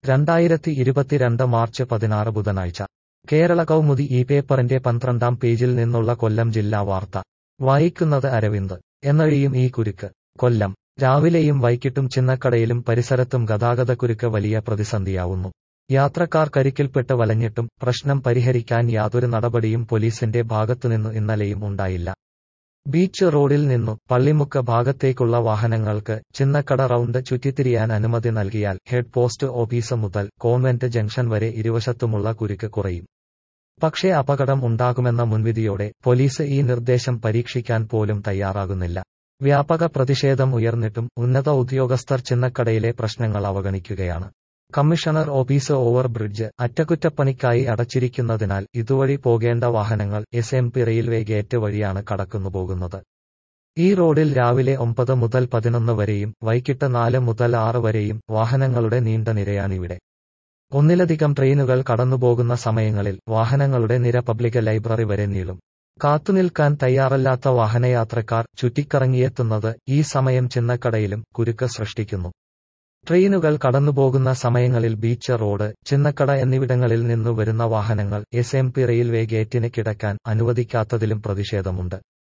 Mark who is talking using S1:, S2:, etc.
S1: രണ്ടായിരത്തി ഇരുപത്തിരണ്ട് മാർച്ച് പതിനാറ് ബുധനാഴ്ച കേരള കൗമുദി ഈ പേപ്പറിന്റെ പന്ത്രണ്ടാം പേജിൽ നിന്നുള്ള കൊല്ലം ജില്ലാ വാർത്ത വായിക്കുന്നത് അരവിന്ദ് എന്നഴിയും ഈ കുരുക്ക് കൊല്ലം രാവിലെയും വൈകിട്ടും ചിന്നക്കടയിലും പരിസരത്തും ഗതാഗതക്കുരുക്ക് വലിയ പ്രതിസന്ധിയാവുന്നു യാത്രക്കാർ കരിക്കിൽപ്പെട്ട് വലഞ്ഞിട്ടും പ്രശ്നം പരിഹരിക്കാൻ യാതൊരു നടപടിയും പോലീസിന്റെ ഭാഗത്തുനിന്നു ഇന്നലെയും ഉണ്ടായില്ല ബീച്ച് റോഡിൽ നിന്നു പള്ളിമുക്ക് ഭാഗത്തേക്കുള്ള വാഹനങ്ങൾക്ക് ചിന്നക്കട റൗണ്ട് ചുറ്റിത്തിരിയാൻ അനുമതി നൽകിയാൽ ഹെഡ് പോസ്റ്റ് ഓഫീസ് മുതൽ കോൺവെന്റ് ജംഗ്ഷൻ വരെ ഇരുവശത്തുമുള്ള കുരുക്ക് കുറയും പക്ഷേ അപകടം ഉണ്ടാകുമെന്ന മുൻവിധിയോടെ പോലീസ് ഈ നിർദ്ദേശം പരീക്ഷിക്കാൻ പോലും തയ്യാറാകുന്നില്ല വ്യാപക പ്രതിഷേധം ഉയർന്നിട്ടും ഉന്നത ഉദ്യോഗസ്ഥർ ചിന്നക്കടയിലെ പ്രശ്നങ്ങൾ അവഗണിക്കുകയാണ് കമ്മീഷണർ ഓഫീസ് ഓവർ ബ്രിഡ്ജ് അറ്റകുറ്റപ്പണിക്കായി അടച്ചിരിക്കുന്നതിനാൽ ഇതുവഴി പോകേണ്ട വാഹനങ്ങൾ S M P railway gate വഴിയാണ് കടക്കുന്നുപോകുന്നത് ഈ റോഡിൽ രാവിലെ ഒമ്പത് മുതൽ പതിനൊന്ന് വരെയും വൈകിട്ട് നാല് മുതൽ ആറ് വരെയും വാഹനങ്ങളുടെ നീണ്ട നിരയാണിവിടെ ഒന്നിലധികം ട്രെയിനുകൾ കടന്നുപോകുന്ന സമയങ്ങളിൽ വാഹനങ്ങളുടെ നിര പബ്ലിക് ലൈബ്രറി വരെ നീളും കാത്തുനിൽക്കാൻ തയ്യാറല്ലാത്ത വാഹനയാത്രക്കാർ ചുറ്റിക്കറങ്ങിയെത്തുന്നത് ഈ സമയം ചിന്നക്കടയിലും കുരുക്ക് സൃഷ്ടിക്കുന്നു ട്രെയിനുകൾ കടന്നുപോകുന്ന സമയങ്ങളിൽ ബീച്ച് റോഡ് ചിന്നക്കട എന്നിവിടങ്ങളിൽ നിന്നു വരുന്ന വാഹനങ്ങൾ എസ് എം പി റെയിൽവേ ഗേറ്റിന് കിടക്കാൻ അനുവദിക്കാത്തതിലും പ്രതിഷേധമുണ്ട്